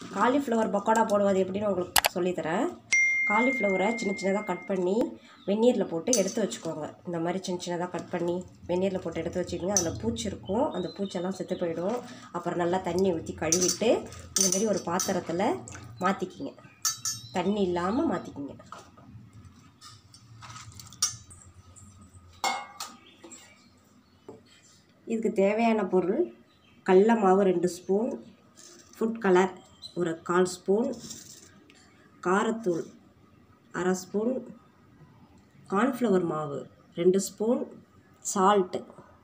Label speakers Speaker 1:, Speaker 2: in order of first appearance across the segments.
Speaker 1: cauliflower pakoda போடுவது எப்படின்னு உங்களுக்கு சொல்லித்தரேன் காலிஃப்ளவரை சின்ன சின்னதாக கட் பண்ணி வெந்நீரில் போட்டு எடுத்து வச்சுக்கோங்க இந்த மாதிரி சின்ன சின்னதாக கட் பண்ணி வெந்நீரில் போட்டு எடுத்து வச்சுக்கோங்க அதில் பூச்சி இருக்கும் அந்த பூச்செல்லாம் செத்து போயிடும் அப்புறம் நல்லா தண்ணி ஊற்றி கழுவிட்டு இந்த மாதிரி ஒரு பாத்திரத்தில் மாற்றிக்கிங்க தண்ணி இல்லாமல் மாற்றிக்கிங்க இதுக்கு தேவையான பொருள் கடல மாவு ரெண்டு ஸ்பூன் ஃபுட் கலர் ஒரு கால் ஸ்பூன் காரத்தூள் அரை ஸ்பூன் கார்ன்ஃப்ளவர் மாவு ரெண்டு ஸ்பூன் சால்ட்டு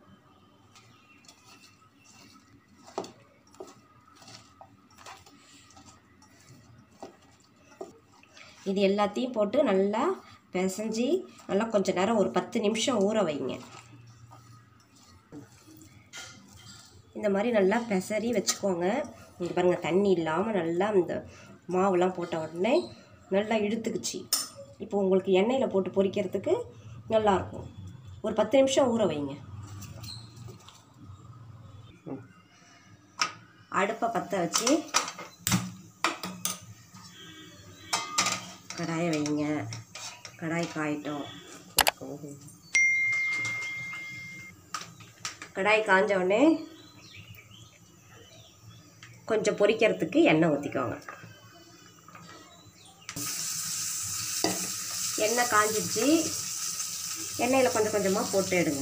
Speaker 1: இது எல்லாத்தையும் போட்டு நல்லா பிசைஞ்சு நல்லா கொஞ்ச நேரம் ஒரு பத்து நிமிஷம் ஊற வைங்க இந்த மாதிரி நல்லா பெசரி வச்சுக்கோங்க இங்கே பாருங்கள் தண்ணி இல்லாமல் நல்லா இந்த மாவுலாம் போட்ட உடனே நல்லா இழுத்துக்குச்சு இப்போ உங்களுக்கு எண்ணெயில் போட்டு பொரிக்கிறதுக்கு நல்லாயிருக்கும் ஒரு பத்து நிமிஷம் ஊற வைங்க அடுப்பை பற்ற வச்சு கடாயை வைங்க கடாய் காயிட்டோம் கடாய் காஞ்ச உடனே கொஞ்சம் பொரிக்கிறதுக்கு எண்ணெய் ஊற்றிக்கோங்க எண்ணெய் காஞ்சிடுச்சு எண்ணெயில் கொஞ்சம் கொஞ்சமாக போட்டு எடுங்க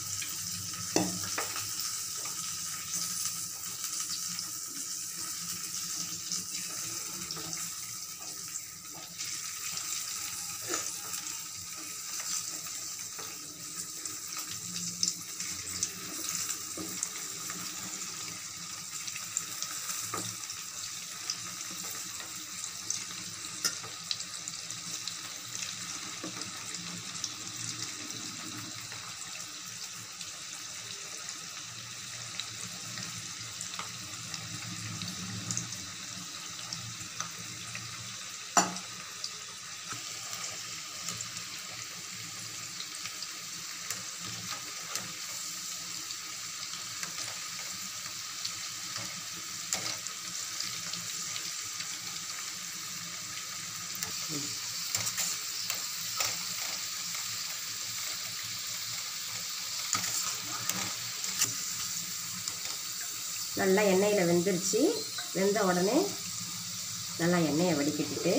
Speaker 1: நல்லா எண்ணெயில் வெந்துருச்சு வெந்த உடனே நல்லா எண்ணெயை வடிகட்டிட்டு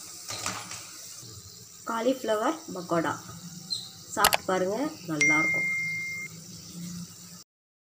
Speaker 1: காலிஃப்ளவர் பக்கோடா சாப்பிட்டு பாருங்கள் நல்லாயிருக்கும்